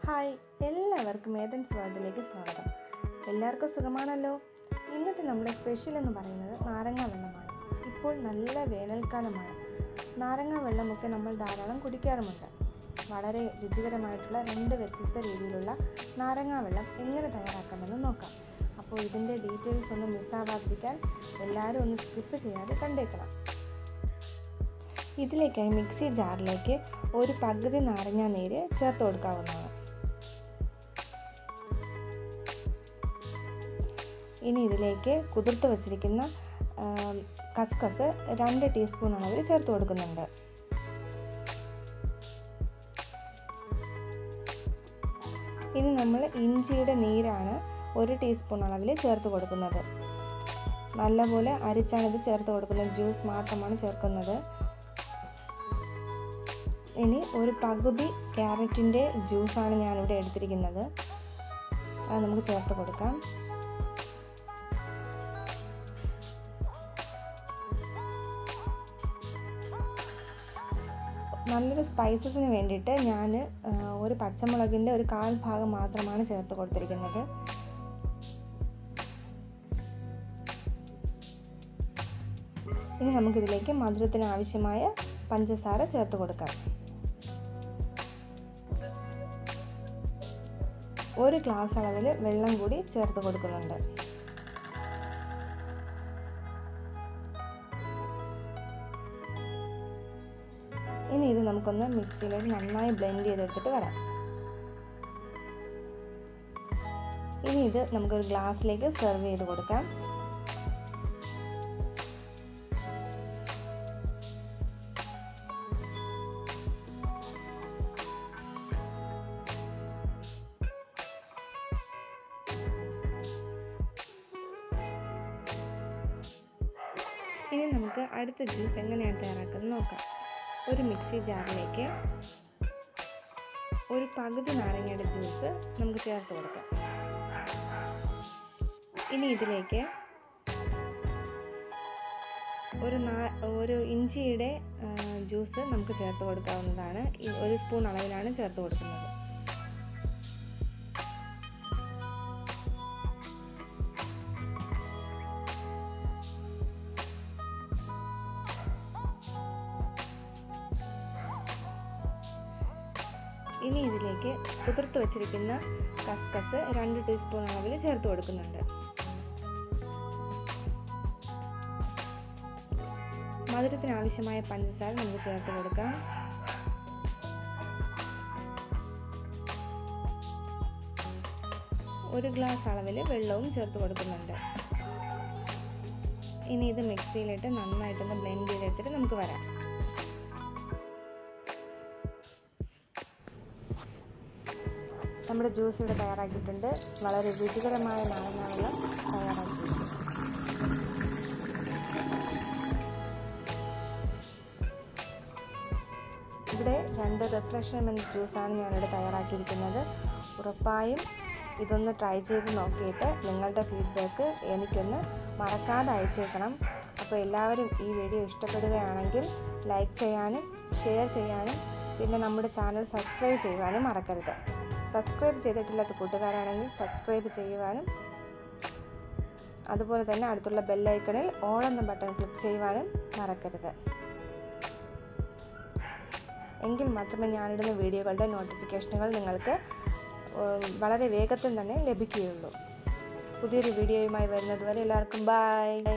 hi എല്ലാവർക്കും Athens വേൾഡിലേക്ക് സ്വാഗതം എല്ലാവർക്കും സുഖമാണല്ലോ ഇന്നത്തെ നമ്മുടെ സ്പെഷ്യൽ എന്ന് പറയുന്നത് നാരങ്ങ വെള്ളമാണ് ഇപ്പോൾ നല്ല വേനൽക്കാലമാണ് നാരങ്ങ വെള്ളമൊക്കെ നമ്മൾ ധാരാളം കുടിക്കാറുമുണ്ട് വളരെ രുചികരമായിട്ടുള്ള രണ്ട് വ്യത്യസ്ത രീതിയിലുള്ള നാരങ്ങ വെള്ളം എങ്ങനെ തയ്യാറാക്കാമെന്ന് നോക്കാം അപ്പോൾ ഇതിൻ്റെ ഡീറ്റെയിൽസ് ഒന്നും മിസ്സാവാതിരിക്കാൻ എല്ലാവരും ഒന്ന് സ്കിപ്പ് ചെയ്യാതെ കണ്ടേക്കണം ഇതിലേക്കായി മിക്സി ജാറിലേക്ക് ഒരു പകുതി നാരങ്ങ നീര് ചേർത്ത് കൊടുക്കാവുന്നതാണ് ഇനി ഇതിലേക്ക് കുതിർത്ത് വച്ചിരിക്കുന്ന കസ്കസ് രണ്ട് ടീസ്പൂൺ അളവിൽ ചേർത്ത് കൊടുക്കുന്നുണ്ട് ഇനി നമ്മൾ ഇഞ്ചിയുടെ നീരാണ് ഒരു ടീസ്പൂൺ അളവിൽ ചേർത്ത് കൊടുക്കുന്നത് നല്ലപോലെ അരിച്ചാണ് ഇത് ചേർത്ത് കൊടുക്കുന്നത് ജ്യൂസ് മാത്രമാണ് ചേർക്കുന്നത് ഇനി ഒരു പകുതി ക്യാരറ്റിൻ്റെ ജ്യൂസാണ് ഞാനിവിടെ എടുത്തിരിക്കുന്നത് അത് നമുക്ക് ചേർത്ത് കൊടുക്കാം നല്ലൊരു സ്പൈസസിന് വേണ്ടിയിട്ട് ഞാൻ ഒരു പച്ചമുളകിൻ്റെ ഒരു കാൽ ഭാഗം മാത്രമാണ് ചേർത്ത് കൊടുത്തിരിക്കുന്നത് ഇനി നമുക്കിതിലേക്ക് മധുരത്തിന് ആവശ്യമായ പഞ്ചസാര ചേർത്ത് കൊടുക്കാം ഒരു ഗ്ലാസ് അളവിൽ വെള്ളം കൂടി ചേർത്ത് കൊടുക്കുന്നുണ്ട് ഇനി ഇത് നമുക്കൊന്ന് മിക്സിയിലോട്ട് നന്നായി ബ്ലെൻഡ് ചെയ്തെടുത്തിട്ട് വരാം ഇനി ഇത് നമുക്കൊരു ഗ്ലാസ്സിലേക്ക് സെർവ് ചെയ്ത് കൊടുക്കാം ഇനി നമുക്ക് അടുത്ത ജ്യൂസ് എങ്ങനെയാണ് തയ്യാറാക്കുന്നത് നോക്കാം ഒരു മിക്സി ജാറിലേക്ക് ഒരു പകുതി നാരങ്ങയുടെ ജ്യൂസ് നമുക്ക് ചേർത്ത് കൊടുക്കാം ഇനി ഇതിലേക്ക് ഒരു നാ ഒരു ഇഞ്ചിയുടെ ജ്യൂസ് നമുക്ക് ചേർത്ത് കൊടുക്കാവുന്നതാണ് ഒരു സ്പൂൺ അളവിലാണ് ചേർത്ത് കൊടുക്കുന്നത് ഇനി ഇതിലേക്ക് കുതിർത്ത് വച്ചിരിക്കുന്ന കസ്കസ് രണ്ട് ടീസ്പൂൺ അളവിൽ ചേർത്ത് കൊടുക്കുന്നുണ്ട് മധുരത്തിന് ആവശ്യമായ പഞ്ചസാര നമുക്ക് ചേർത്ത് കൊടുക്കാം ഒരു ഗ്ലാസ് അളവിൽ വെള്ളവും ചേർത്ത് കൊടുക്കുന്നുണ്ട് ഇനി ഇത് മിക്സിയിലിട്ട് നന്നായിട്ടൊന്ന് ബ്ലെൻഡ് ചെയ്തെടുത്തിട്ട് നമുക്ക് വരാം നമ്മുടെ ജ്യൂസ് ഇവിടെ തയ്യാറാക്കിയിട്ടുണ്ട് വളരെ രുചികരമായ നാരങ്ങ വെള്ളം തയ്യാറാക്കിയിട്ടുണ്ട് ഇവിടെ രണ്ട് റിഫ്രഷ്മെൻറ്റ് ജ്യൂസാണ് ഞാനിവിടെ തയ്യാറാക്കിയിരിക്കുന്നത് ഉറപ്പായും ഇതൊന്ന് ട്രൈ ചെയ്ത് നോക്കിയിട്ട് നിങ്ങളുടെ ഫീഡ്ബാക്ക് എനിക്കൊന്ന് മറക്കാതെ അയച്ചേക്കണം അപ്പോൾ എല്ലാവരും ഈ വീഡിയോ ഇഷ്ടപ്പെടുകയാണെങ്കിൽ ലൈക്ക് ചെയ്യാനും ഷെയർ ചെയ്യാനും പിന്നെ നമ്മുടെ ചാനൽ സബ്സ്ക്രൈബ് ചെയ്യുവാനും മറക്കരുത് സബ്സ്ക്രൈബ് ചെയ്തിട്ടില്ലാത്ത കൂട്ടുകാരാണെങ്കിൽ സബ്സ്ക്രൈബ് ചെയ്യുവാനും അതുപോലെ തന്നെ അടുത്തുള്ള ബെല്ലൈക്കണിൽ ഓൾ എന്ന ബട്ടൺ ക്ലിക്ക് ചെയ്യുവാനും മറക്കരുത് എങ്കിൽ മാത്രമേ ഞാനിടുന്ന വീഡിയോകളുടെ നോട്ടിഫിക്കേഷനുകൾ നിങ്ങൾക്ക് വളരെ വേഗത്തിൽ തന്നെ ലഭിക്കുകയുള്ളൂ പുതിയൊരു വീഡിയോയുമായി വരുന്നത് വരെ എല്ലാവർക്കും ബൈ